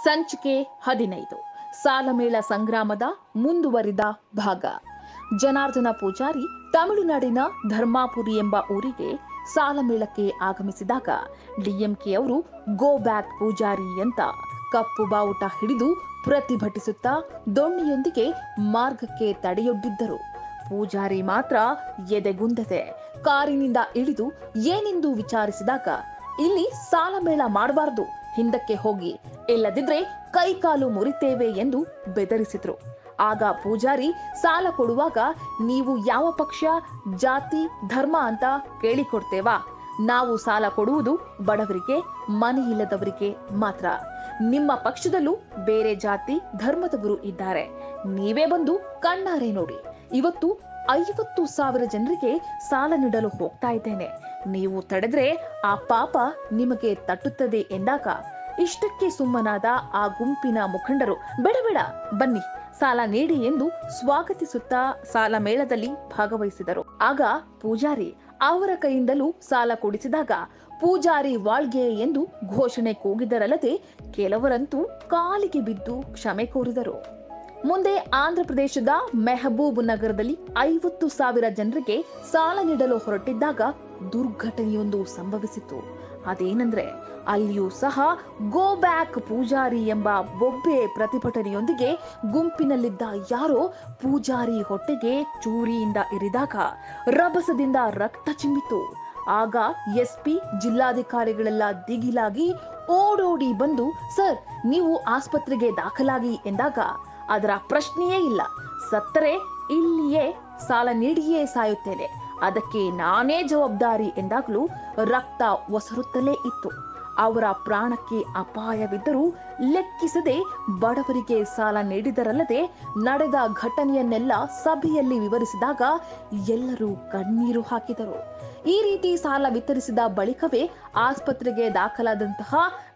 ಸಂಚಿಕೆ ಹದಿನೈದು ಸಾಲಮೇಳ ಸಂಗ್ರಾಮದ ಮುಂದುವರಿದ ಭಾಗ ಜನಾರ್ದನ ಪೂಜಾರಿ ತಮಿಳುನಾಡಿನ ಧರ್ಮಾಪುರಿ ಎಂಬ ಊರಿಗೆ ಸಾಲಮೇಳಕ್ಕೆ ಆಗಮಿಸಿದಾಗ ಡಿಎಂಕೆ ಅವರು ಗೋ ಬ್ಯಾಕ್ ಪೂಜಾರಿ ಅಂತ ಕಪ್ಪು ಬಾವುಟ ಹಿಡಿದು ಪ್ರತಿಭಟಿಸುತ್ತಾ ದೊಣ್ಣೆಯೊಂದಿಗೆ ಮಾರ್ಗಕ್ಕೆ ತಡೆಯೊಡ್ಡಿದ್ದರು ಪೂಜಾರಿ ಮಾತ್ರ ಎದೆಗುಂದದೆ ಕಾರಿನಿಂದ ಇಳಿದು ಏನೆಂದು ವಿಚಾರಿಸಿದಾಗ ಇಲ್ಲಿ ಸಾಲಮೇಳ ಮಾಡಬಾರದು ಹಿಂದಕ್ಕೆ ಹೋಗಿ ಇಲ್ಲದಿದ್ರೆ ಕೈಕಾಲು ಮುರಿತೇವೆ ಎಂದು ಬೆದರಿಸಿದ್ರು ಆಗ ಪೂಜಾರಿ ಸಾಲ ಕೊಡುವಾಗ ನೀವು ಯಾವ ಪಕ್ಷ ಜಾತಿ ಧರ್ಮ ಅಂತ ಕೇಳಿಕೊಡ್ತೇವಾ ನಾವು ಸಾಲ ಕೊಡುವುದು ಬಡವರಿಗೆ ಮನೆ ಇಲ್ಲದವರಿಗೆ ಮಾತ್ರ ನಿಮ್ಮ ಪಕ್ಷದಲ್ಲೂ ಬೇರೆ ಜಾತಿ ಧರ್ಮದವರು ಇದ್ದಾರೆ ನೀವೇ ಬಂದು ಕಣ್ಣಾರೆ ನೋಡಿ ಇವತ್ತು ಐವತ್ತು ಸಾವಿರ ಜನರಿಗೆ ಸಾಲ ನೀಡಲು ಹೋಗ್ತಾ ಇದ್ದೇನೆ ನೀವು ತಡೆದ್ರೆ ಆ ಪಾಪ ನಿಮಗೆ ತಟ್ಟುತ್ತದೆ ಎಂದಾಗ ಇಷ್ಟಕ್ಕೆ ಸುಮ್ಮನಾದ ಆ ಗುಂಪಿನ ಮುಖಂಡರು ಬೇಡ ಬೇಡ ಬನ್ನಿ ಸಾಲ ನೀಡಿ ಎಂದು ಸ್ವಾಗತಿಸುತ್ತಾ ಸಾಲ ಮೇಳದಲ್ಲಿ ಭಾಗವಹಿಸಿದರು ಆಗ ಪೂಜಾರಿ ಅವರ ಕೈಯಿಂದಲೂ ಸಾಲ ಕೊಡಿಸಿದಾಗ ಪೂಜಾರಿ ವಾಳ್ಗೆ ಎಂದು ಘೋಷಣೆ ಕೂಗಿದರಲ್ಲದೆ ಕೆಲವರಂತೂ ಕಾಲಿಗೆ ಬಿದ್ದು ಕ್ಷಮೆ ಕೋರಿದರು ಮುಂದೆ ಆಂಧ್ರಪ್ರದೇಶದ ಮೆಹಬೂಬ್ ನಗರದಲ್ಲಿ ಐವತ್ತು ಸಾವಿರ ಜನರಿಗೆ ಸಾಲ ನೀಡಲು ಹೊರಟಿದ್ದಾಗ ದುರ್ಘಟನೆಯೊಂದು ಸಂಭವಿಸಿತು ಅದೇನೆಂದ್ರೆ ಅಲ್ಲಿಯೂ ಸಹ ಗೋ ಬ್ಯಾಕ್ ಪೂಜಾರಿ ಎಂಬ ಬೊಬ್ಬೆ ಪ್ರತಿಭಟನೆಯೊಂದಿಗೆ ಗುಂಪಿನಲ್ಲಿದ್ದ ಯಾರೋ ಪೂಜಾರಿ ಹೊಟ್ಟೆಗೆ ಚೂರಿಯಿಂದ ಇರಿದಾಗ ರಭಸದಿಂದ ರಕ್ತ ಚಿಮ್ಮಿತು ಆಗ ಎಸ್ಪಿ ಜಿಲ್ಲಾಧಿಕಾರಿಗಳೆಲ್ಲ ದಿಗಿಲಾಗಿ ಓಡೋಡಿ ಬಂದು ಸರ್ ನೀವು ಆಸ್ಪತ್ರೆಗೆ ದಾಖಲಾಗಿ ಎಂದಾಗ ಅದರ ಪ್ರಶ್ನೆಯೇ ಇಲ್ಲ ಸತ್ತರೆ ಇಲ್ಲಿಯೇ ಸಾಲ ನೀಡಿಯೇ ಸಾಯುತ್ತೇನೆ ಅದಕ್ಕೆ ನಾನೇ ಜವಾಬ್ದಾರಿ ಎಂದಾಗಲೂ ರಕ್ತ ಒಸರುತ್ತಲೇ ಇತ್ತು ಅವರ ಪ್ರಾಣಕ್ಕೆ ಅಪಾಯವಿದ್ದರೂ ಲೆಕ್ಕಿಸದೆ ಬಡವರಿಗೆ ಸಾಲ ನೀಡಿದರಲ್ಲದೆ ನಡೆದ ಘಟನೆಯನ್ನೆಲ್ಲ ಸಭೆಯಲ್ಲಿ ವಿವರಿಸಿದಾಗ ಎಲ್ಲರೂ ಕಣ್ಣೀರು ಹಾಕಿದರು ಈ ರೀತಿ ಸಾಲ ವಿತರಿಸಿದ ಬಳಿಕವೇ ಆಸ್ಪತ್ರೆಗೆ ದಾಖಲಾದಂತಹ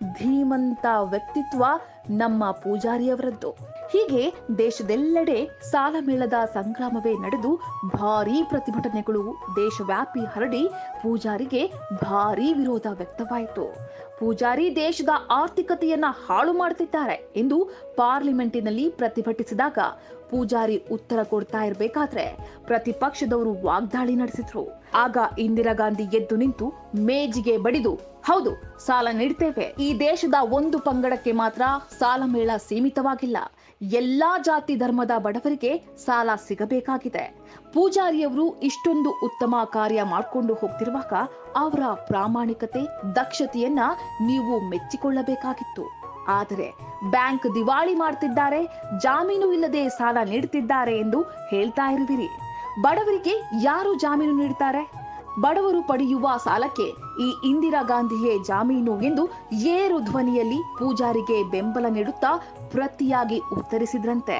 ಧೀಮಂತ ವ್ಯಕ್ತಿತ್ವ ನಮ್ಮ ಪೂಜಾರಿಯವರದ್ದು ಹೀಗೆ ದೇಶದೆಲ್ಲೆಡೆ ಸಾಲ ಮೇಳದ ಸಂಗ್ರಾಮವೇ ನಡೆದು ಭಾರೀ ಪ್ರತಿಭಟನೆಗಳು ದೇಶವ್ಯಾಪಿ ಹರಡಿ ಪೂಜಾರಿಗೆ ಭಾರೀ ವಿರೋಧ ವ್ಯಕ್ತವಾಯಿತು ಪೂಜಾರಿ ದೇಶದ ಆರ್ಥಿಕತೆಯನ್ನ ಹಾಳು ಮಾಡುತ್ತಿದ್ದಾರೆ ಎಂದು ಪಾರ್ಲಿಮೆಂಟಿನಲ್ಲಿ ಪ್ರತಿಭಟಿಸಿದಾಗ ಪೂಜಾರಿ ಉತ್ತರ ಕೊಡ್ತಾ ಇರಬೇಕಾದ್ರೆ ಪ್ರತಿಪಕ್ಷದವರು ವಾಗ್ದಾಳಿ ನಡೆಸಿದ್ರು ಆಗ ಇಂದಿರಾ ಗಾಂಧಿ ಎದ್ದು ನಿಂತು ಮೇಜಿಗೆ ಬಡಿದು ಹೌದು ಸಾಲ ನೀಡ್ತೇವೆ ಈ ದೇಶದ ಒಂದು ಪಂಗಡಕ್ಕೆ ಮಾತ್ರ ಸಾಲ ಮೇಳ ಸೀಮಿತವಾಗಿಲ್ಲ ಎಲ್ಲಾ ಜಾತಿ ಧರ್ಮದ ಬಡವರಿಗೆ ಸಾಲ ಸಿಗಬೇಕಾಗಿದೆ ಪೂಜಾರಿಯವರು ಇಷ್ಟೊಂದು ಉತ್ತಮ ಕಾರ್ಯ ಮಾಡಿಕೊಂಡು ಹೋಗ್ತಿರುವಾಗ ಅವರ ಪ್ರಾಮಾಣಿಕತೆ ದಕ್ಷತೆಯನ್ನ ನೀವು ಮೆಚ್ಚಿಕೊಳ್ಳಬೇಕಾಗಿತ್ತು ಆದರೆ ಬ್ಯಾಂಕ್ ದಿವಾಳಿ ಮಾಡ್ತಿದ್ದಾರೆ ಜಾಮೀನು ಇಲ್ಲದೆ ಸಾಲ ನೀಡುತ್ತಿದ್ದಾರೆ ಎಂದು ಹೇಳ್ತಾ ಇರುವಿರಿ ಬಡವರಿಗೆ ಯಾರು ಜಾಮೀನು ನೀಡುತ್ತಾರೆ ಬಡವರು ಪಡೆಯುವ ಸಾಲಕ್ಕೆ ಈ ಇಂದಿರಾ ಗಾಂಧಿಯೇ ಜಾಮೀನು ಎಂದು ಏರು ಧ್ವನಿಯಲ್ಲಿ ಪೂಜಾರಿಗೆ ಬೆಂಬಲ ನೀಡುತ್ತಾ ಪ್ರತಿಯಾಗಿ ಉತ್ತರಿಸಿದ್ರಂತೆ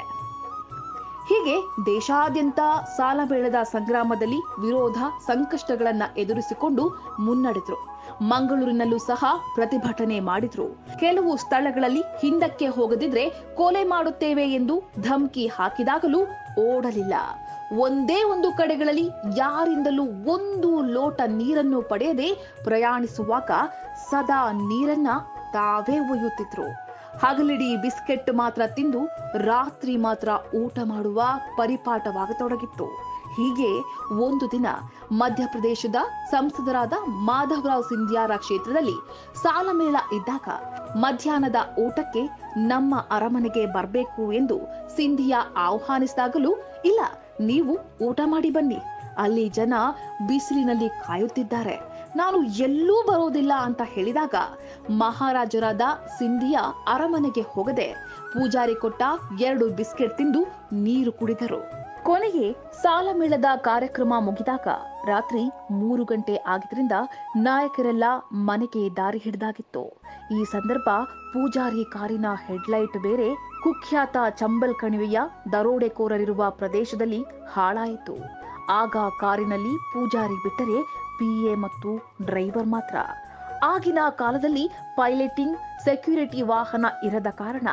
ಹೀಗೆ ದೇಶಾದ್ಯಂತ ಸಾಲ ಮೇಳದ ಸಂಗ್ರಾಮದಲ್ಲಿ ವಿರೋಧ ಸಂಕಷ್ಟಗಳನ್ನ ಎದುರಿಸಿಕೊಂಡು ಮುನ್ನಡೆದ್ರು ಮಂಗಳೂರಿನಲ್ಲೂ ಸಹ ಪ್ರತಿಭಟನೆ ಮಾಡಿದ್ರು ಕೆಲವು ಸ್ಥಳಗಳಲ್ಲಿ ಹಿಂದಕ್ಕೆ ಹೋಗದಿದ್ರೆ ಕೊಲೆ ಮಾಡುತ್ತೇವೆ ಎಂದು ಧಮ್ಕಿ ಹಾಕಿದಾಗಲೂ ಓಡಲಿಲ್ಲ ಒಂದೇ ಒಂದು ಕಡೆಗಳಲ್ಲಿ ಯಾರಿಂದಲೂ ಒಂದು ಲೋಟ ನೀರನ್ನು ಪಡೆಯದೆ ಪ್ರಯಾಣಿಸುವಾಗ ಸದಾ ನೀರನ್ನ ತಾವೇ ಒಯ್ಯುತ್ತಿದ್ರು ಹಗಲಿಡೀ ಬಿಸ್ಕೆಟ್ ಮಾತ್ರ ತಿಂದು ರಾತ್ರಿ ಮಾತ್ರ ಊಟ ಮಾಡುವ ಪರಿಪಾಠವಾಗತೊಡಗಿತ್ತು ಹೀಗೆ ಒಂದು ದಿನ ಮಧ್ಯಪ್ರದೇಶದ ಸಂಸದರಾದ ಮಾಧವರಾವ್ ಸಿಂಧ್ಯಾರ ಕ್ಷೇತ್ರದಲ್ಲಿ ಸಾಲಮೇಳ ಇದ್ದಾಗ ಮಧ್ಯಾಹ್ನದ ಊಟಕ್ಕೆ ನಮ್ಮ ಅರಮನೆಗೆ ಬರಬೇಕು ಎಂದು ಸಿಂಧಿಯಾ ಆಹ್ವಾನಿಸಿದಾಗಲೂ ಇಲ್ಲ ನೀವು ಊಟ ಮಾಡಿ ಬನ್ನಿ ಅಲ್ಲಿ ಜನ ಬಿಸಿಲಿನಲ್ಲಿ ಕಾಯುತ್ತಿದ್ದಾರೆ ನಾನು ಎಲ್ಲೂ ಬರೋದಿಲ್ಲ ಅಂತ ಹೇಳಿದಾಗ ಮಹಾರಾಜರಾದ ಸಿಂಧಿಯಾ ಅರಮನೆಗೆ ಹೋಗದೆ ಪೂಜಾರಿ ಕೊಟ್ಟ ಎರಡು ಬಿಸ್ಕೆಟ್ ತಿಂದು ನೀರು ಕುಡಿದರು ಕೊನೆಗೆ ಸಾಲ ಮೇಳದ ಕಾರ್ಯಕ್ರಮ ಮುಗಿದಾಗ ರಾತ್ರಿ ಮೂರು ಗಂಟೆ ಆಗಿದ್ರಿಂದ ನಾಯಕರೆಲ್ಲ ಮನೆಗೆ ದಾರಿ ಹಿಡಿದಾಗಿತ್ತು ಈ ಸಂದರ್ಭ ಪೂಜಾರಿ ಕಾರಿನ ಹೆಡ್ಲೈಟ್ ಬೇರೆ ಕುಖ್ಯಾತ ಚಂಬಲ್ ಕಣಿವೆಯ ದರೋಡೆಕೋರರಿರುವ ಪ್ರದೇಶದಲ್ಲಿ ಹಾಳಾಯಿತು ಆಗ ಕಾರಿನಲ್ಲಿ ಪೂಜಾರಿ ಬಿಟ್ಟರೆ ಪಿಎ ಮತ್ತು ಡ್ರೈವರ್ ಮಾತ್ರ ಆಗಿನ ಕಾಲದಲ್ಲಿ ಪೈಲಟಿಂಗ್ ಸೆಕ್ಯೂರಿಟಿ ವಾಹನ ಇರದ ಕಾರಣ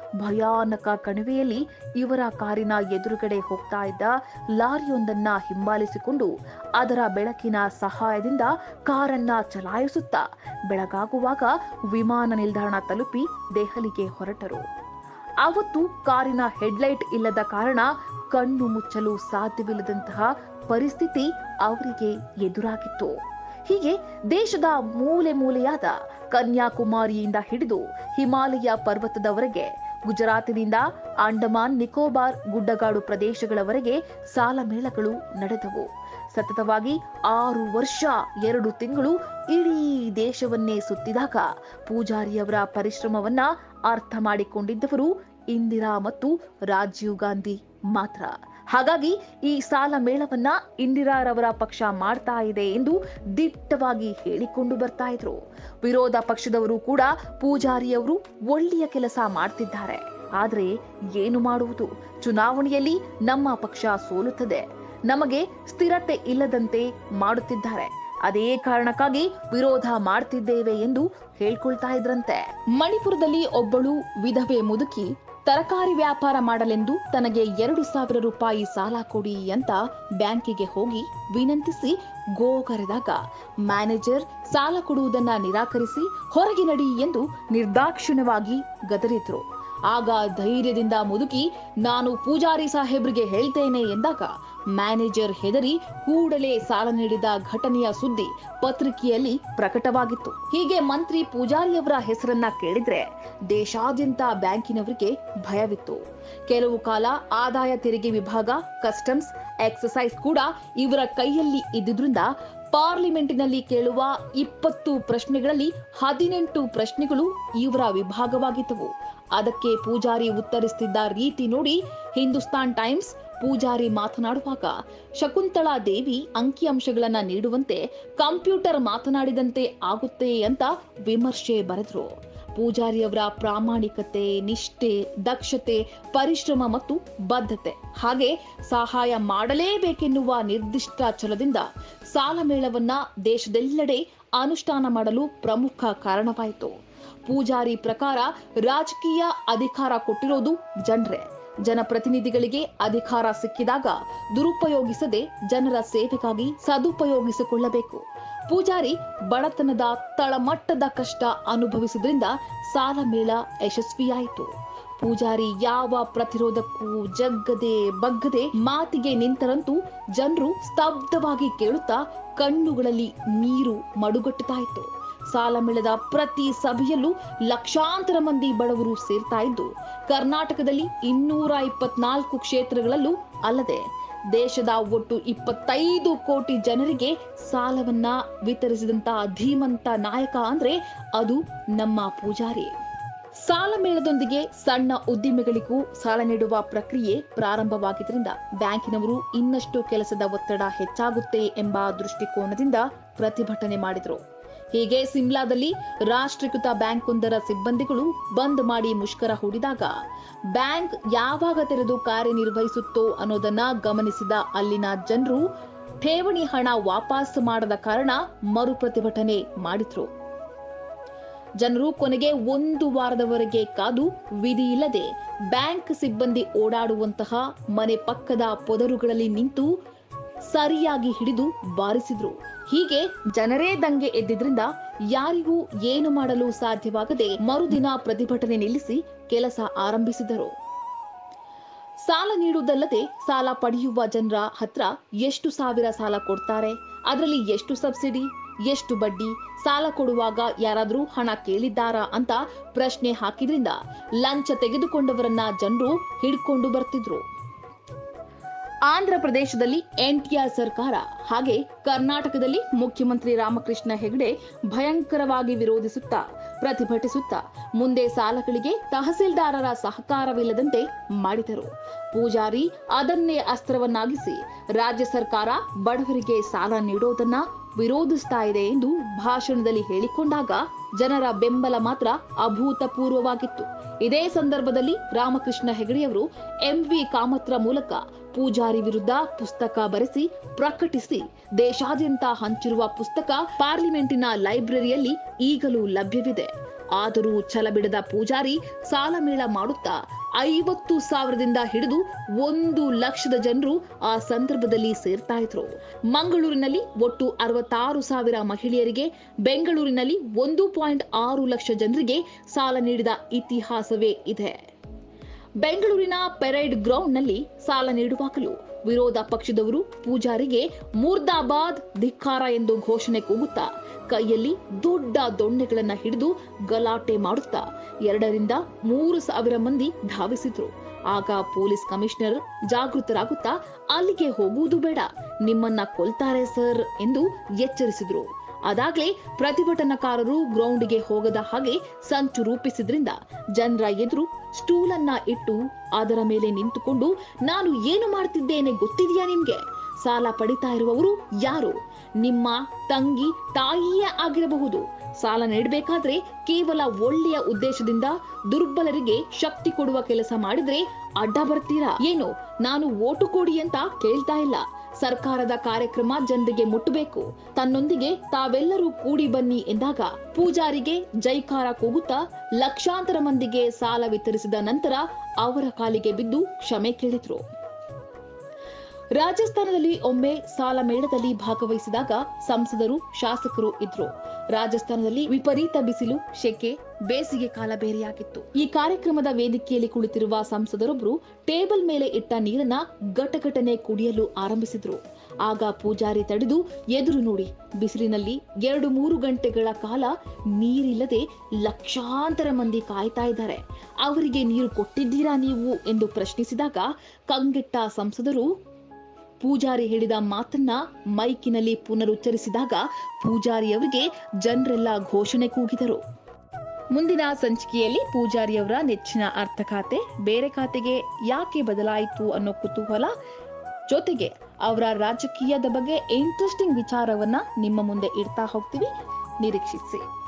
ಭಯಾನಕ ಕಣಿವೆಯಲ್ಲಿ ಇವರ ಕಾರಿನ ಎದುರುಗಡೆ ಹೋಗ್ತಾ ಇದ್ದ ಲಾರಿಯೊಂದನ್ನ ಹಿಂಬಾಲಿಸಿಕೊಂಡು ಅದರ ಬೆಳಕಿನ ಸಹಾಯದಿಂದ ಕಾರನ್ನ ಚಲಾಯಿಸುತ್ತಾ ಬೆಳಗಾಗುವಾಗ ವಿಮಾನ ನಿಲ್ದಾಣ ತಲುಪಿ ದೆಹಲಿಗೆ ಹೊರಟರು ಆವತ್ತು ಕಾರಿನ ಹೆಡ್ಲೈಟ್ ಇಲ್ಲದ ಕಾರಣ ಕಣ್ಣು ಮುಚ್ಚಲು ಸಾಧ್ಯವಿಲ್ಲದಂತಹ ಪರಿಸ್ಥಿತಿ ಅವರಿಗೆ ಎದುರಾಗಿತ್ತು ಹೀಗೆ ದೇಶದ ಮೂಲೆ ಮೂಲೆಯಾದ ಕನ್ಯಾಕುಮಾರಿಯಿಂದ ಹಿಡಿದು ಹಿಮಾಲಯ ಪರ್ವತದವರೆಗೆ ಗುಜರಾತಿನಿಂದ ಅಂಡಮಾನ್ ನಿಕೋಬಾರ್ ಗುಡ್ಡಗಾಡು ಪ್ರದೇಶಗಳವರೆಗೆ ಸಾಲ ಮೇಳಗಳು ನಡೆದವು ಸತತವಾಗಿ ಆರು ವರ್ಷ ಎರಡು ತಿಂಗಳು ಇಡೀ ದೇಶವನ್ನೇ ಸುತ್ತಿದಾಗ ಪೂಜಾರಿಯವರ ಪರಿಶ್ರಮವನ್ನ ಅರ್ಥ ಮಾಡಿಕೊಂಡಿದ್ದವರು ಇಂದಿರಾ ಮತ್ತು ರಾಜೀವ್ ಗಾಂಧಿ ಮಾತ್ರ ಹಾಗಾಗಿ ಈ ಸಾಲ ಮೇಳವನ್ನ ಇಂದಿರಾರವರ ಪಕ್ಷ ಮಾಡ್ತಾ ಇದೆ ಎಂದು ದಿಟ್ಟವಾಗಿ ಹೇಳಿಕೊಂಡು ಬರ್ತಾ ಇದ್ರು ವಿರೋಧ ಪಕ್ಷದವರು ಕೂಡ ಪೂಜಾರಿಯವರು ಒಳ್ಳೆಯ ಕೆಲಸ ಮಾಡ್ತಿದ್ದಾರೆ ಆದ್ರೆ ಏನು ಮಾಡುವುದು ಚುನಾವಣೆಯಲ್ಲಿ ನಮ್ಮ ಪಕ್ಷ ಸೋಲುತ್ತದೆ ನಮಗೆ ಸ್ಥಿರತೆ ಇಲ್ಲದಂತೆ ಮಾಡುತ್ತಿದ್ದಾರೆ ಅದೇ ಕಾರಣಕ್ಕಾಗಿ ವಿರೋಧ ಮಾಡ್ತಿದ್ದೇವೆ ಎಂದು ಹೇಳ್ಕೊಳ್ತಾ ಇದ್ರಂತೆ ಮಣಿಪುರದಲ್ಲಿ ಒಬ್ಬಳು ವಿಧವೆ ಮುದುಕಿ ತರಕಾರಿ ವ್ಯಾಪಾರ ಮಾಡಲೆಂದು ತನಗೆ ಎರಡು ಸಾವಿರ ರೂಪಾಯಿ ಸಾಲ ಕೊಡಿ ಅಂತ ಬ್ಯಾಂಕಿಗೆ ಹೋಗಿ ವಿನಂತಿಸಿ ಗೋಕರೆದಾಗ ಮ್ಯಾನೇಜರ್ ಸಾಲ ಕೊಡುವುದನ್ನ ನಿರಾಕರಿಸಿ ಹೊರಗೆ ನಡಿ ಎಂದು ನಿರ್ದಾಕ್ಷಿಣ್ಯವಾಗಿ ಗದರಿದ್ರು ಆಗ ಧೈರ್ಯದಿಂದ ಮುದುಕಿ ನಾನು ಪೂಜಾರಿ ಸಾಹೇಬ್ರಿಗೆ ಹೇಳ್ತೇನೆ ಎಂದಾಗ ಮ್ಯಾನೇಜರ್ ಹೆದರಿ ಕೂಡಲೇ ಸಾಲ ನೀಡಿದ ಘಟನೆಯ ಸುದ್ದಿ ಪತ್ರಿಕೆಯಲ್ಲಿ ಪ್ರಕಟವಾಗಿತ್ತು ಹೀಗೆ ಮಂತ್ರಿ ಪೂಜಾರಿಯವರ ಹೆಸರನ್ನ ಕೇಳಿದ್ರೆ ದೇಶಾದ್ಯಂತ ಬ್ಯಾಂಕಿನವರಿಗೆ ಭಯವಿತ್ತು ಕೆಲವು ಕಾಲ ಆದಾಯ ತೆರಿಗೆ ವಿಭಾಗ ಕಸ್ಟಮ್ಸ್ ಎಕ್ಸಸೈಸ್ ಕೂಡ ಇವರ ಕೈಯಲ್ಲಿ ಇದ್ದುದರಿಂದ ಪಾರ್ಲಿಮೆಂಟಿನಲ್ಲಿ ಕೇಳುವ ಇಪ್ಪತ್ತು ಪ್ರಶ್ನೆಗಳಲ್ಲಿ ಹದಿನೆಂಟು ಪ್ರಶ್ನೆಗಳು ಇವರ ವಿಭಾಗವಾಗಿದ್ದವು ಅದಕ್ಕೆ ಪೂಜಾರಿ ಉತ್ತರಿಸುತ್ತಿದ್ದ ರೀತಿ ನೋಡಿ ಹಿಂದೂಸ್ತಾನ್ ಟೈಮ್ಸ್ ಪೂಜಾರಿ ಮಾತನಾಡುವಾಗ ಶಕುಂತಳಾ ದೇವಿ ಅಂಕಿಅಂಶಗಳನ್ನ ನೀಡುವಂತೆ ಕಂಪ್ಯೂಟರ್ ಮಾತನಾಡಿದಂತೆ ಆಗುತ್ತೆ ಅಂತ ವಿಮರ್ಶೆ ಬರೆದ್ರು ಪೂಜಾರಿಯವರ ಪ್ರಾಮಾಣಿಕತೆ ನಿಷ್ಠೆ ದಕ್ಷತೆ ಪರಿಶ್ರಮ ಮತ್ತು ಬದ್ಧತೆ ಹಾಗೆ ಸಹಾಯ ಮಾಡಲೇಬೇಕೆನ್ನುವ ನಿರ್ದಿಷ್ಟ ಛಲದಿಂದ ಸಾಲ ಮೇಳವನ್ನ ದೇಶದೆಲ್ಲೆಡೆ ಅನುಷ್ಠಾನ ಮಾಡಲು ಪ್ರಮುಖ ಕಾರಣವಾಯಿತು ಪೂಜಾರಿ ಪ್ರಕಾರ ರಾಜಕೀಯ ಅಧಿಕಾರ ಕೊಟ್ಟಿರೋದು ಜನರೇ ಜನಪ್ರತಿನಿಧಿಗಳಿಗೆ ಅಧಿಕಾರ ಸಿಕ್ಕಿದಾಗ ದುರುಪಯೋಗಿಸದೆ ಜನರ ಸೇವೆಗಾಗಿ ಸದುಪಯೋಗಿಸಿಕೊಳ್ಳಬೇಕು ಪೂಜಾರಿ ಬಡತನದ ತಳಮಟ್ಟದ ಕಷ್ಟ ಅನುಭವಿಸಿದ್ರಿಂದ ಸಾಲ ಮೇಳ ಯಶಸ್ವಿಯಾಯಿತು ಪೂಜಾರಿ ಯಾವ ಪ್ರತಿರೋಧಕ್ಕೂ ಜಗ್ಗದೆ ಬಗ್ಗದೆ ಮಾತಿಗೆ ನಿಂತರಂತೂ ಜನರು ಸ್ತಬ್ಧವಾಗಿ ಕೇಳುತ್ತಾ ಕಣ್ಣುಗಳಲ್ಲಿ ನೀರು ಮಡುಗಟ್ಟುತ್ತಾ ಇತ್ತು ಸಾಲ ಮೇಳದ ಪ್ರತಿ ಸಭೆಯಲ್ಲೂ ಲಕ್ಷಾಂತರ ಮಂದಿ ಬಡವರು ಸೇರ್ತಾ ಇದ್ದು ಕರ್ನಾಟಕದಲ್ಲಿ ಇನ್ನೂರ ಇಪ್ಪತ್ನಾಲ್ಕು ಕ್ಷೇತ್ರಗಳಲ್ಲೂ ಅಲ್ಲದೆ ದೇಶದ ಒಟ್ಟು ಇಪ್ಪತ್ತೈದು ಕೋಟಿ ಜನರಿಗೆ ಸಾಲವನ್ನ ವಿತರಿಸಿದಂತಹ ಧೀಮಂತ ನಾಯಕ ಅಂದ್ರೆ ಅದು ನಮ್ಮ ಪೂಜಾರಿ ಸಾಲ ಮೇಳದೊಂದಿಗೆ ಸಣ್ಣ ಉದ್ದಿಮೆಗಳಿಗೂ ಸಾಲ ನೀಡುವ ಪ್ರಕ್ರಿಯೆ ಪ್ರಾರಂಭವಾಗಿದ್ದರಿಂದ ಬ್ಯಾಂಕಿನವರು ಇನ್ನಷ್ಟು ಕೆಲಸದ ಒತ್ತಡ ಹೆಚ್ಚಾಗುತ್ತೆ ಎಂಬ ದೃಷ್ಟಿಕೋನದಿಂದ ಪ್ರತಿಭಟನೆ ಮಾಡಿದರು ಹೀಗೆ ಸಿಮ್ಲಾದಲ್ಲಿ ರಾಷ್ಟ್ರೀಕೃತ ಬ್ಯಾಂಕ್ ಒಂದರ ಸಿಬ್ಬಂದಿಗಳು ಬಂದ್ ಮಾಡಿ ಮುಷ್ಕರ ಹೂಡಿದಾಗ ಬ್ಯಾಂಕ್ ಯಾವಾಗ ತೆರೆದು ಕಾರ್ಯನಿರ್ವಹಿಸುತ್ತೋ ಅನ್ನೋದನ್ನ ಗಮನಿಸಿದ ಅಲ್ಲಿನ ಜನರು ಠೇವಣಿ ಹಣ ವಾಪಸ್ ಮಾಡದ ಕಾರಣ ಮರು ಪ್ರತಿಭಟನೆ ಮಾಡಿದ್ರು ಜನರು ಕೊನೆಗೆ ಒಂದು ವಾರದವರೆಗೆ ಕಾದು ವಿಧಿ ಇಲ್ಲದೆ ಬ್ಯಾಂಕ್ ಸಿಬ್ಬಂದಿ ಓಡಾಡುವಂತಹ ಮನೆ ಪಕ್ಕದ ಪೊದರುಗಳಲ್ಲಿ ನಿಂತು ಸರಿಯಾಗಿ ಹಿಡಿದು ಬಾರಿಸಿದ್ರು ಹೀಗೆ ಜನರೇ ದಂಗೆ ಎದ್ದಿದ್ರಿಂದ ಯಾರಿಗೂ ಏನು ಮಾಡಲು ಸಾಧ್ಯವಾಗದೆ ಮರುದಿನ ಪ್ರತಿಭಟನೆ ನಿಲ್ಲಿಸಿ ಕೆಲಸ ಆರಂಭಿಸಿದರು ಸಾಲ ನೀಡುವುದಲ್ಲದೆ ಸಾಲ ಪಡೆಯುವ ಜನರ ಹತ್ರ ಎಷ್ಟು ಸಾವಿರ ಸಾಲ ಕೊಡ್ತಾರೆ ಅದರಲ್ಲಿ ಎಷ್ಟು ಸಬ್ಸಿಡಿ ಎಷ್ಟು ಬಡ್ಡಿ ಸಾಲ ಕೊಡುವಾಗ ಯಾರಾದ್ರೂ ಹಣ ಕೇಳಿದ್ದಾರಾ ಅಂತ ಪ್ರಶ್ನೆ ಹಾಕಿದ್ರಿಂದ ಲಂಚ ತೆಗೆದುಕೊಂಡವರನ್ನ ಜನರು ಹಿಡ್ಕೊಂಡು ಬರ್ತಿದ್ರು ಆಂಧ್ರ ಪ್ರದೇಶದಲ್ಲಿ ಎನ್ಟಿಆರ್ ಸರ್ಕಾರ ಹಾಗೆ ಕರ್ನಾಟಕದಲ್ಲಿ ಮುಖ್ಯಮಂತ್ರಿ ರಾಮಕೃಷ್ಣ ಹೆಗಡೆ ಭಯಂಕರವಾಗಿ ವಿರೋಧಿಸುತ್ತಾ ಪ್ರತಿಭಟಿಸುತ್ತಾ ಮುಂದೆ ಸಾಲಗಳಿಗೆ ತಹಸೀಲ್ದಾರರ ಸಹಕಾರವಿಲ್ಲದಂತೆ ಮಾಡಿದರು ಪೂಜಾರಿ ಅದನ್ನೇ ಅಸ್ತ್ರವನ್ನಾಗಿಸಿ ರಾಜ್ಯ ಸರ್ಕಾರ ಬಡವರಿಗೆ ಸಾಲ ನೀಡೋದನ್ನ ವಿರೋಧಿಸ್ತಾ ಇದೆ ಎಂದು ಭಾಷಣದಲ್ಲಿ ಹೇಳಿಕೊಂಡಾಗ ಜನರ ಬೆಂಬಲ ಮಾತ್ರ ಅಭೂತಪೂರ್ವವಾಗಿತ್ತು ಇದೇ ಸಂದರ್ಭದಲ್ಲಿ ರಾಮಕೃಷ್ಣ ಹೆಗಡೆಯವರು ಎಂವಿ ಕಾಮತ್ರ ಮೂಲಕ ಪೂಜಾರಿ ವಿರುದ್ಧ ಪುಸ್ತಕ ಬರೆಸಿ ಪ್ರಕಟಿಸಿ ದೇಶಾದ್ಯಂತ ಹಂಚಿರುವ ಪುಸ್ತಕ ಪಾರ್ಲಿಮೆಂಟಿನ ಲೈಬ್ರರಿಯಲ್ಲಿ ಈಗಲೂ ಲಭ್ಯವಿದೆ ಆದರೂ ಛಲಬಿಡದ ಪೂಜಾರಿ ಸಾಲಮೇಳ ಮಾಡುತ್ತಾ ಐವತ್ತು ಸಾವಿರದಿಂದ ಹಿಡಿದು ಒಂದು ಲಕ್ಷದ ಜನರು ಆ ಸಂದರ್ಭದಲ್ಲಿ ಸೇರ್ತಾ ಇದ್ರು ಮಂಗಳೂರಿನಲ್ಲಿ ಒಟ್ಟು ಅರವತ್ತಾರು ಸಾವಿರ ಮಹಿಳೆಯರಿಗೆ ಬೆಂಗಳೂರಿನಲ್ಲಿ ಒಂದು ಪಾಯಿಂಟ್ ಆರು ಲಕ್ಷ ಜನರಿಗೆ ಸಾಲ ನೀಡಿದ ಇತಿಹಾಸವೇ ಇದೆ ಬೆಂಗಳೂರಿನ ಪೆರೇಡ್ ಗ್ರೌಂಡ್ನಲ್ಲಿ ಸಾಲ ನೀಡುವಾಗಲೂ ವಿರೋಧ ಪಕ್ಷದವರು ಪೂಜಾರಿಗೆ ಮುರ್ದಾಬಾದ್ ಧಿಕ್ಕಾರ ಎಂದು ಘೋಷಣೆ ಕೂಗುತ್ತಾ ಕೈಯಲ್ಲಿ ದೊಡ್ಡ ದೊಣ್ಣೆಗಳನ್ನ ಹಿಡಿದು ಗಲಾಟೆ ಮಾಡುತ್ತಾ ಎರಡರಿಂದ ಮೂರು ಸಾವಿರ ಮಂದಿ ಧಾವಿಸಿದ್ರು ಆಗ ಪೊಲೀಸ್ ಕಮಿಷನರ್ ಜಾಗೃತರಾಗುತ್ತಾ ಅಲ್ಲಿಗೆ ಹೋಗುವುದು ಬೇಡ ನಿಮ್ಮನ್ನ ಕೊಲ್ತಾರೆ ಸರ್ ಎಂದು ಎಚ್ಚರಿಸಿದ್ರು ಅದಾಗ್ಲೇ ಪ್ರತಿಭಟನಾಕಾರರು ಗ್ರೌಂಡ್ಗೆ ಹೋಗದ ಹಾಗೆ ಸಂಚು ರೂಪಿಸಿದ್ರಿಂದ ಜನರ ಎದುರು ಸ್ಟೂಲ್ ಅನ್ನ ಇಟ್ಟು ಅದರ ಮೇಲೆ ನಿಂತುಕೊಂಡು ನಾನು ಏನು ಮಾಡ್ತಿದ್ದೇನೆ ಗೊತ್ತಿದೆಯಾ ನಿಮ್ಗೆ ಸಾಲ ಪಡಿತಾ ಇರುವವರು ಯಾರು ನಿಮ್ಮ ತಂಗಿ ತಾಯಿಯೇ ಆಗಿರಬಹುದು ಸಾಲ ನೀಡಬೇಕಾದ್ರೆ ಕೇವಲ ಒಳ್ಳೆಯ ಉದ್ದೇಶದಿಂದ ದುರ್ಬಲರಿಗೆ ಶಕ್ತಿ ಕೊಡುವ ಕೆಲಸ ಮಾಡಿದ್ರೆ ಅಡ್ಡ ಬರ್ತೀರಾ ಏನು ನಾನು ಓಟು ಕೊಡಿ ಅಂತ ಕೇಳ್ತಾ ಇಲ್ಲ ಸರ್ಕಾರದ ಕಾರ್ಯಕ್ರಮ ಜನರಿಗೆ ಮುಟ್ಟಬೇಕು ತನ್ನೊಂದಿಗೆ ತಾವೆಲ್ಲರೂ ಕೂಡಿ ಬನ್ನಿ ಎಂದಾಗ ಪೂಜಾರಿಗೆ ಜೈಕಾರ ಕೂಗುತ್ತಾ ಲಕ್ಷಾಂತರ ಮಂದಿಗೆ ಸಾಲ ವಿತರಿಸಿದ ನಂತರ ಅವರ ಕಾಲಿಗೆ ಬಿದ್ದು ಕ್ಷಮೆ ಕೇಳಿದ್ರು ರಾಜಸ್ಥಾನದಲ್ಲಿ ಒಮ್ಮೆ ಸಾಲ ಮೇಳದಲ್ಲಿ ಭಾಗವಹಿಸಿದಾಗ ಸಂಸದರು ಶಾಸಕರು ಇದ್ರು ರಾಜಸ್ಥಾನದಲ್ಲಿ ವಿಪರೀತ ಬಿಸಿಲು ಶೆಕೆ ಬೇಸಿಗೆ ಕಾಲ ಬೇರೆಯಾಗಿತ್ತು ಈ ಕಾರ್ಯಕ್ರಮದ ವೇದಿಕೆಯಲ್ಲಿ ಕುಳಿತಿರುವ ಸಂಸದರೊಬ್ಬರು ಟೇಬಲ್ ಮೇಲೆ ಇಟ್ಟ ನೀರನ್ನ ಘಟಘಟನೆ ಕುಡಿಯಲು ಆರಂಭಿಸಿದ್ರು ಆಗ ಪೂಜಾರಿ ತಡೆದು ಎದುರು ನೋಡಿ ಬಿಸಿಲಿನಲ್ಲಿ ಎರಡು ಮೂರು ಗಂಟೆಗಳ ಕಾಲ ನೀರಿಲ್ಲದೆ ಲಕ್ಷಾಂತರ ಮಂದಿ ಕಾಯ್ತಾ ಇದ್ದಾರೆ ಅವರಿಗೆ ನೀರು ಕೊಟ್ಟಿದ್ದೀರಾ ನೀವು ಎಂದು ಪ್ರಶ್ನಿಸಿದಾಗ ಕಂಗೆಟ್ಟ ಸಂಸದರು ಪೂಜಾರಿ ಹೇಳಿದ ಮಾತನ್ನ ಮೈಕಿನಲ್ಲಿ ಪುನರುಚ್ಚರಿಸಿದಾಗ ಪೂಜಾರಿಯವರಿಗೆ ಜನರೆಲ್ಲ ಘೋಷಣೆ ಕೂಗಿದರು ಮುಂದಿನ ಸಂಚಿಕೆಯಲ್ಲಿ ಪೂಜಾರಿಯವರ ನೆಚ್ಚಿನ ಅರ್ಥ ಖಾತೆ ಬೇರೆ ಖಾತೆಗೆ ಯಾಕೆ ಬದಲಾಯಿತು ಅನ್ನೋ ಕುತೂಹಲ ಜೊತೆಗೆ ಅವರ ರಾಜಕೀಯದ ಬಗ್ಗೆ ಇಂಟ್ರೆಸ್ಟಿಂಗ್ ವಿಚಾರವನ್ನ ನಿಮ್ಮ ಮುಂದೆ ಇಡ್ತಾ ಹೋಗ್ತೀವಿ ನಿರೀಕ್ಷಿಸಿ